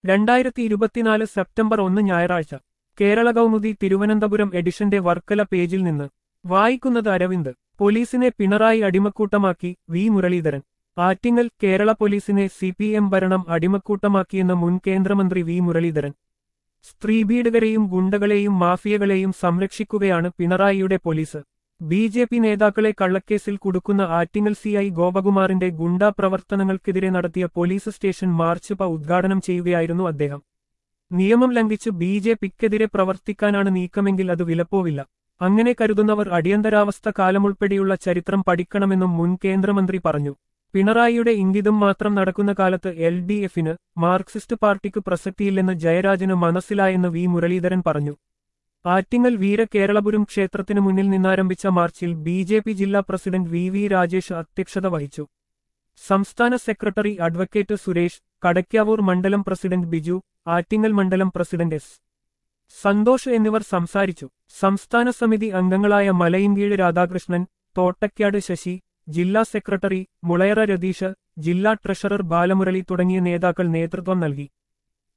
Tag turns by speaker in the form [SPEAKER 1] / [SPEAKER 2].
[SPEAKER 1] രണ്ടായിരത്തി ഇരുപത്തിനാല് സെപ്റ്റംബർ ഒന്ന് ഞായറാഴ്ച കേരള കൗമുദി തിരുവനന്തപുരം എഡിഷന്റെ വർക്കല പേജിൽ നിന്ന് വായിക്കുന്നത് അരവിന്ദ് പോലീസിനെ പിണറായി അടിമക്കൂട്ടമാക്കി വി മുരളീധരൻ ആറ്റിങ്ങൽ കേരള പോലീസിനെ സി പി എം ഭരണം അടിമക്കൂട്ടമാക്കിയെന്ന് മുൻ കേന്ദ്രമന്ത്രി വി മുരളീധരൻ സ്ത്രീപീഡകരെയും ഗുണ്ടകളെയും മാഫിയകളെയും സംരക്ഷിക്കുകയാണ് പിണറായിയുടെ പോലീസ് ബി ജെ പി നേതാക്കളെ കള്ളക്കേസിൽ കുടുക്കുന്ന ആറ്റിങ്ങൽ സി ഐ ഗോപകുമാറിന്റെ ഗുണ്ടാ പ്രവർത്തനങ്ങൾക്കെതിരെ നടത്തിയ പോലീസ് സ്റ്റേഷൻ മാർച്ച് പ ഉദ്ഘാടനം ചെയ്യുകയായിരുന്നു അദ്ദേഹം നിയമം ലംഘിച്ച് ബി ജെ പിക്കെതിരെ പ്രവർത്തിക്കാനാണ് നീക്കമെങ്കിൽ അത് വിലപ്പോവില്ല അങ്ങനെ കരുതുന്നവർ അടിയന്തരാവസ്ഥ കാലമുൾപ്പെടെയുള്ള ചരിത്രം പഠിക്കണമെന്നും മുൻ കേന്ദ്രമന്ത്രി പറഞ്ഞു പിണറായിയുടെ ഇംഗിതം മാത്രം നടക്കുന്ന കാലത്ത് എൽ ഡി എഫിന് മാർക്സിസ്റ്റ് പാർട്ടിക്ക് പ്രസക്തിയില്ലെന്ന് ജയരാജന് മനസ്സിലായെന്ന് വി മുരളീധരൻ പറഞ്ഞു ആറ്റിങ്ങൽ വീര കേരളപുരം ക്ഷേത്രത്തിനു മുന്നിൽ നിന്നാരംഭിച്ച മാർച്ചിൽ ബി ജെ പി ജില്ലാ പ്രസിഡന്റ് വി വി രാജേഷ് അധ്യക്ഷത വഹിച്ചു സംസ്ഥാന സെക്രട്ടറി അഡ്വക്കേറ്റ് സുരേഷ് കടയ്ക്കാവൂർ മണ്ഡലം പ്രസിഡന്റ് ബിജു ആറ്റിങ്ങൽ മണ്ഡലം പ്രസിഡന്റ് എസ് സന്തോഷ് എന്നിവർ സംസാരിച്ചു സംസ്ഥാന സമിതി അംഗങ്ങളായ മലയിൻകീഴ് രാധാകൃഷ്ണൻ തോട്ടയ്ക്കാട് ശശി ജില്ലാ സെക്രട്ടറി മുളയറ രതീഷ് ജില്ലാ ട്രഷറർ ബാലമുരളി തുടങ്ങിയ നേതാക്കൾ നേതൃത്വം നൽകി